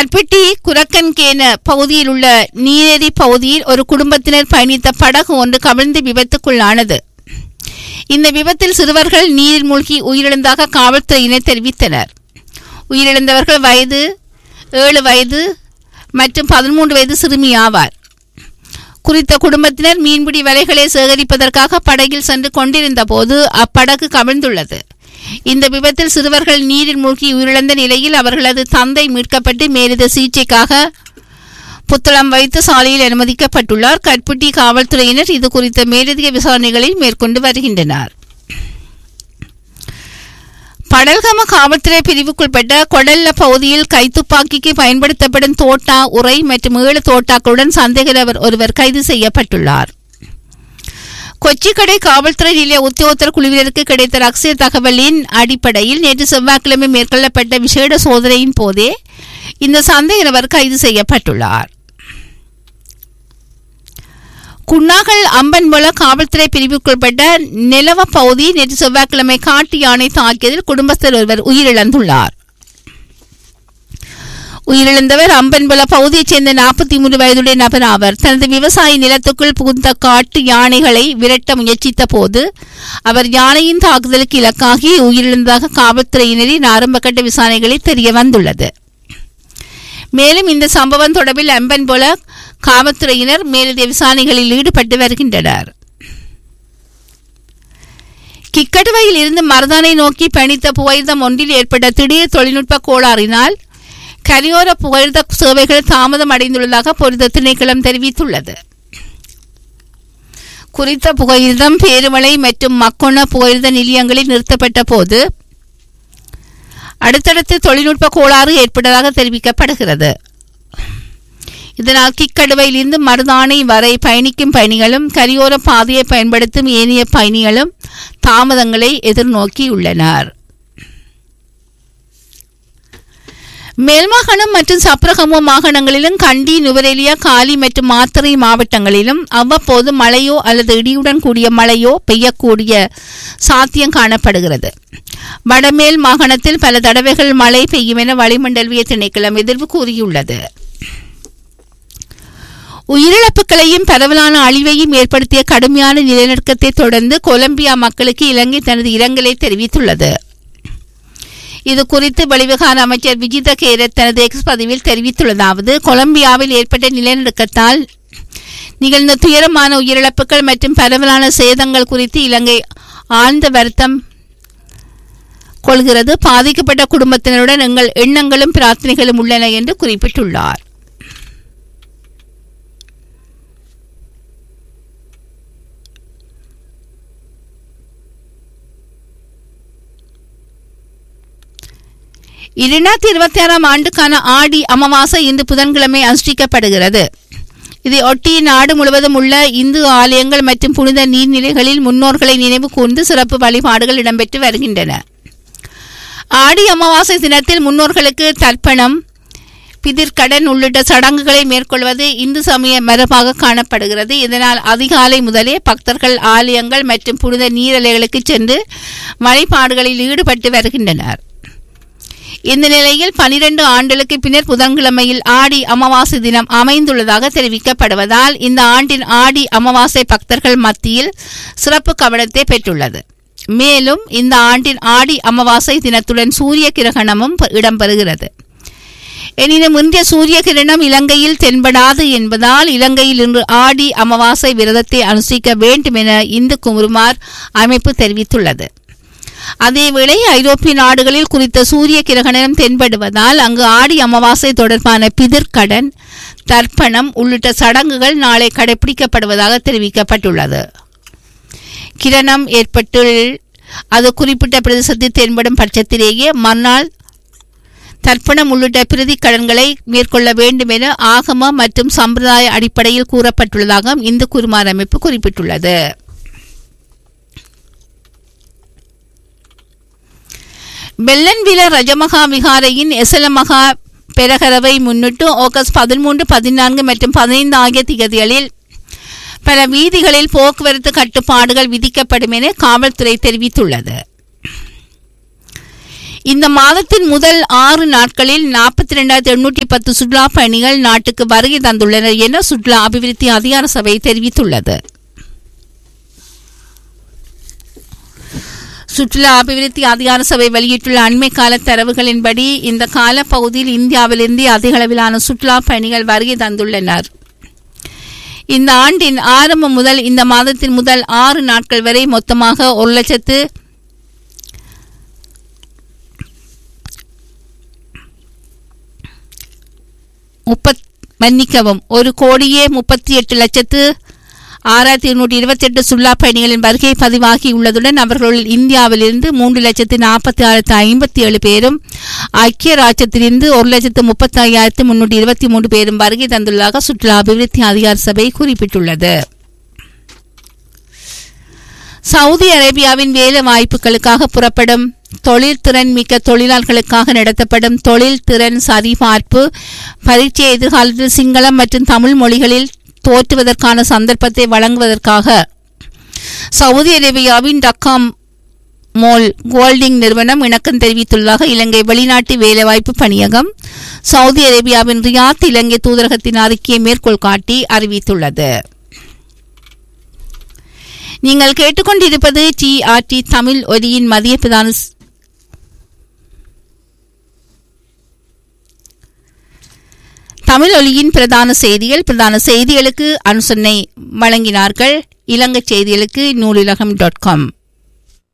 கல்பெட்டி குரக்கன்கேன பகுதியில் உள்ள நீரேரி பகுதியில் ஒரு குடும்பத்தினர் பயணித்த படகு ஒன்று கவிழ்ந்து விபத்துக்குள்ளானது இந்த விபத்தில் சிறுவர்கள் நீரில் மூழ்கி உயிரிழந்ததாக காவல்துறையினர் தெரிவித்தனர் உயிரிழந்தவர்கள் வயது ஏழு வயது மற்றும் பதிமூன்று வயது சிறுமி ஆவார் குறித்த குடும்பத்தினர் மீன்பிடி வலைகளை சேகரிப்பதற்காக படகில் சென்று கொண்டிருந்த போது அப்படகு கவிழ்ந்துள்ளது இந்த விபத்தில் சிறுவர்கள் நீரில் மூழ்கி உயிரிழந்த நிலையில் அவர்களது தந்தை மீட்கப்பட்டு மேலித சிகிச்சைக்காக புத்தளம் வைத்து சாலையில் அனுமதிக்கப்பட்டுள்ளார் கட்புட்டி காவல்துறையினர் இது குறித்த மேலதிக விசாரணைகளை மேற்கொண்டு வருகின்றனர் படல்கம காவல்துறை பிரிவுக்குட்பட்ட கொடல்ல பகுதியில் கைத்துப்பாக்கிக்கு பயன்படுத்தப்படும் தோட்டா உரை மற்றும் ஏழு தோட்டாக்களுடன் சந்தேக நபர் ஒருவர் கைது செய்யப்பட்டுள்ளார் கொச்சிக்கடை காவல்துறை நிலைய உத்தியோகத்தர் குழுவினருக்கு கிடைத்த ரகசிய தகவலின் அடிப்படையில் நேற்று செவ்வாய்க்கிழமை மேற்கொள்ளப்பட்ட விசேட சோதனையின் போதே இந்த சந்தேக நபர் கைது செய்யப்பட்டுள்ளார் குன்னாகல் அம்பன்மொல காவல்துறை பிரிவுக்குட்பட்ட நிலவ பகுதி நேற்று செவ்வாய்க்கிழமை காட்டு யானை தாக்கியதில் குடும்பஸ்தர் ஒருவர் உயிரிழந்துள்ளார் உயிரிழந்தவர் அம்பன்பல பகுதியைச் சேர்ந்த நாற்பத்தி மூன்று வயதுடைய நபர் ஆவர் தனது விவசாய நிலத்துக்குள் புகுந்த காட்டு யானைகளை விரட்ட முயற்சித்த போது அவர் யானையின் தாக்குதலுக்கு இலக்காகி உயிரிழந்ததாக காவல்துறையினரின் ஆரம்பகட்ட விசாரணைகளில் தெரிய வந்துள்ளது மேலும் இந்த சம்பவம் தொடர்பில் அம்பன் போல காவல்துறையினர் மேலதிக விசாரணைகளில் ஈடுபட்டு வருகின்றனர் கிக்கட்டுவையில் இருந்து மருதானை நோக்கி பயணித்த புகையிரதம் ஒன்றில் ஏற்பட்ட திடீர் தொழில்நுட்ப கோளாறினால் கரையோர புகையிரத சேவைகள் தாமதம் அடைந்துள்ளதாக பொருத்த திணைக்களம் தெரிவித்துள்ளது குறித்த புகையிரதம் பேருமலை மற்றும் மக்கொண புகையிரத நிலையங்களில் நிறுத்தப்பட்ட போது அடுத்தடுத்து தொழில்நுட்ப கோளாறு ஏற்பட்டதாக தெரிவிக்கப்படுகிறது இதனால் கிக்கடுவையில் இருந்து மருதானை வரை பயணிக்கும் பயணிகளும் கரியோர பாதையை பயன்படுத்தும் ஏனைய பயணிகளும் தாமதங்களை எதிர்நோக்கியுள்ளனர் மேல்மாகாணம் மற்றும் சப்ரகமோ மாகாணங்களிலும் கண்டி நுவரெலியா காலி மற்றும் மாத்தறை மாவட்டங்களிலும் அவ்வப்போது மழையோ அல்லது இடியுடன் கூடிய மழையோ பெய்யக்கூடிய சாத்தியம் காணப்படுகிறது வடமேல் மாகாணத்தில் பல தடவைகள் மழை பெய்யும் என வளிமண்டலவிய திணைக்களம் எதிர்வு கூறியுள்ளது உயிரிழப்புகளையும் பரவலான அழிவையும் ஏற்படுத்திய கடுமையான நிலநடுக்கத்தை தொடர்ந்து கொலம்பியா மக்களுக்கு இலங்கை தனது இரங்கலை தெரிவித்துள்ளது இது குறித்து வெளிவிகார அமைச்சர் விஜித கேரத் தனது எக்ஸ் பதிவில் தெரிவித்துள்ளதாவது கொலம்பியாவில் ஏற்பட்ட நிலநடுக்கத்தால் நிகழ்ந்த துயரமான உயிரிழப்புகள் மற்றும் பரவலான சேதங்கள் குறித்து இலங்கை ஆழ்ந்த வருத்தம் கொள்கிறது பாதிக்கப்பட்ட குடும்பத்தினருடன் எங்கள் எண்ணங்களும் பிரார்த்தனைகளும் உள்ளன என்று குறிப்பிட்டுள்ளார் இரண்டாயிரத்தி இருபத்தி ஆறாம் ஆண்டுக்கான ஆடி அமாவாசை இன்று புதன்கிழமை அனுஷ்டிக்கப்படுகிறது இதை ஒட்டி நாடு முழுவதும் உள்ள இந்து ஆலயங்கள் மற்றும் புனித நீர்நிலைகளில் முன்னோர்களை நினைவு கூர்ந்து சிறப்பு வழிபாடுகள் இடம்பெற்று வருகின்றன ஆடி அமாவாசை தினத்தில் முன்னோர்களுக்கு தர்ப்பணம் பிதிர்கடன் உள்ளிட்ட சடங்குகளை மேற்கொள்வது இந்து சமய மரபாக காணப்படுகிறது இதனால் அதிகாலை முதலே பக்தர்கள் ஆலயங்கள் மற்றும் புனித நீரலைகளுக்கு சென்று வழிபாடுகளில் ஈடுபட்டு வருகின்றனர் இந்த நிலையில் பனிரெண்டு ஆண்டுகளுக்கு பின்னர் புதன்கிழமையில் ஆடி அமாவாசை தினம் அமைந்துள்ளதாக தெரிவிக்கப்படுவதால் இந்த ஆண்டின் ஆடி அமாவாசை பக்தர்கள் மத்தியில் சிறப்பு கவனத்தை பெற்றுள்ளது மேலும் இந்த ஆண்டின் ஆடி அமாவாசை தினத்துடன் சூரிய கிரகணமும் இடம்பெறுகிறது எனினும் இன்றைய சூரிய கிரணம் இலங்கையில் தென்படாது என்பதால் இலங்கையில் இன்று ஆடி அமாவாசை விரதத்தை அனுஷ்டிக்க வேண்டும் என இந்து குமுருமார் அமைப்பு தெரிவித்துள்ளது அதேவேளை ஐரோப்பிய நாடுகளில் குறித்த சூரிய கிரகணம் தென்படுவதால் அங்கு ஆடி அமாவாசை தொடர்பான பிதிர்கடன் தர்ப்பணம் உள்ளிட்ட சடங்குகள் நாளை கடைபிடிக்கப்படுவதாக தெரிவிக்கப்பட்டுள்ளது கிரணம் ஏற்பட்டு அது குறிப்பிட்ட பிரதேசத்தில் தென்படும் பட்சத்திலேயே மறுநாள் தர்ப்பணம் உள்ளிட்ட பிரதி கடன்களை மேற்கொள்ள வேண்டும் என ஆகம மற்றும் சம்பிரதாய அடிப்படையில் கூறப்பட்டுள்ளதாக இந்து குருமார் அமைப்பு குறிப்பிட்டுள்ளது வெள்ளன்வில ரஜமகா விகாரையின் எசலமகா பெரகரவை முன்னிட்டு ஆகஸ்ட் பதிமூன்று பதினான்கு மற்றும் பதினைந்து ஆகிய திகதிகளில் பல வீதிகளில் போக்குவரத்து கட்டுப்பாடுகள் விதிக்கப்படும் என காவல்துறை தெரிவித்துள்ளது இந்த மாதத்தின் முதல் ஆறு நாட்களில் நாற்பத்தி ரெண்டாயிரத்தி எண்ணூற்றி பத்து சுற்றுலா பயணிகள் நாட்டுக்கு வருகை தந்துள்ளனர் என சுற்றுலா அபிவிருத்தி அதிகார சபை தெரிவித்துள்ளது சுற்றுலா அபிவிருத்தி அதிகார சபை வெளியிட்டுள்ள அண்மை கால தரவுகளின்படி இந்த காலப்பகுதியில் இந்தியாவிலிருந்து அதிக அளவிலான சுற்றுலா பயணிகள் வருகை தந்துள்ளனர் இந்த ஆண்டின் ஆரம்பம் முதல் இந்த மாதத்தின் முதல் ஆறு நாட்கள் வரை மொத்தமாக ஒரு லட்சத்து முப்பத் மன்னிக்கவும் ஒரு கோடியே முப்பத்தி எட்டு லட்சத்து ஆறாயிரத்தி இருநூற்றி இருபத்தி எட்டு சுற்றுலா பயணிகளின் வருகை பதிவாகியுள்ளதுடன் அவர்களுள் இந்தியாவிலிருந்து மூன்று லட்சத்து நாற்பத்தி ஆயிரத்து ஐம்பத்தி ஏழு பேரும் ஐக்கிய ராஜ்யத்திலிருந்து ஒரு லட்சத்து முப்பத்தி ஐயாயிரத்து முன்னூற்றி இருபத்தி மூன்று பேரும் வருகை தந்துள்ளதாக சுற்றுலா அபிவிருத்தி அதிகார சபை குறிப்பிட்டுள்ளது சவுதி அரேபியாவின் வேலை வாய்ப்புகளுக்காக புறப்படும் தொழில்திறன் மிக்க தொழிலாளர்களுக்காக நடத்தப்படும் தொழில் திறன் சரிபார்ப்பு பரீட்சை எதிர்காலத்தில் சிங்களம் மற்றும் தமிழ் மொழிகளில் தோற்றுவதற்கான சந்தர்ப்பத்தை வழங்குவதற்காக சவுதி அரேபியாவின் டக்காம் மோல் கோல்டிங் நிறுவனம் இணக்கம் தெரிவித்துள்ளதாக இலங்கை வெளிநாட்டு வேலைவாய்ப்பு பணியகம் சவுதி அரேபியாவின் ரியாத் இலங்கை தூதரகத்தின் அறிக்கையை மேற்கோள் காட்டி அறிவித்துள்ளது நீங்கள் கேட்டுக்கொண்டிருப்பது டிஆர்டி தமிழ் ஒலியின் மதிய பிரதான தமிழ் ஒலியின் பிரதான செய்திகள் பிரதான செய்திகளுக்கு அனுசரணை வழங்கினார்கள் இலங்கை செய்திகளுக்கு நூலிலகம் டாட் காம்